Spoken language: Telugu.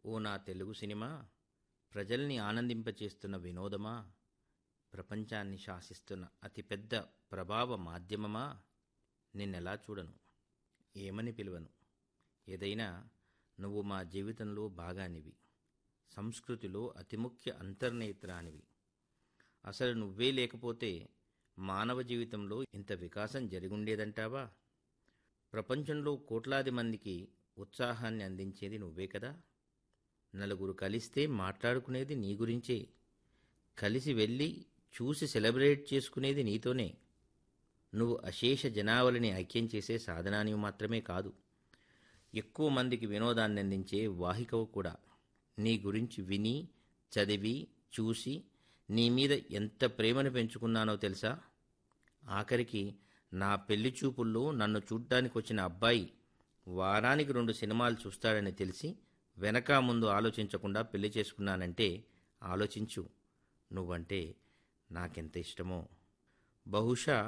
ఓ నా తెలుగు సినిమా ప్రజల్ని ఆనందింపచేస్తున్న వినోదమా ప్రపంచాన్ని శాసిస్తున్న అతిపెద్ద ప్రభావ మాధ్యమమా నిన్నెలా చూడను ఏమని పిలువను ఏదైనా నువ్వు మా జీవితంలో భాగానివి సంస్కృతిలో అతి ముఖ్య అంతర్నేత్రానివి అసలు నువ్వే లేకపోతే మానవ జీవితంలో ఇంత వికాసం జరిగుండేదంటావా ప్రపంచంలో కోట్లాది మందికి ఉత్సాహాన్ని అందించేది నువ్వే కదా నలుగురు కలిస్తే మాట్లాడుకునేది నీ గురించే కలిసి వెళ్ళి చూసి సెలబ్రేట్ చేసుకునేది నీతోనే నువ్వు అశేష జనావళిని ఐక్యం చేసే సాధనాన్ని మాత్రమే కాదు ఎక్కువ మందికి వినోదాన్ని అందించే వాహికవు కూడా నీ గురించి విని చదివి చూసి నీ మీద ఎంత ప్రేమను పెంచుకున్నానో తెలుసా ఆఖరికి నా పెళ్లి చూపుల్లో నన్ను చూడ్డానికి వచ్చిన అబ్బాయి వారానికి రెండు సినిమాలు చూస్తాడని తెలిసి వెనక ముందు ఆలోచించకుండా పెళ్లి చేసుకున్నానంటే ఆలోచించు నువ్వంటే నాకెంత ఇష్టమో బహుశా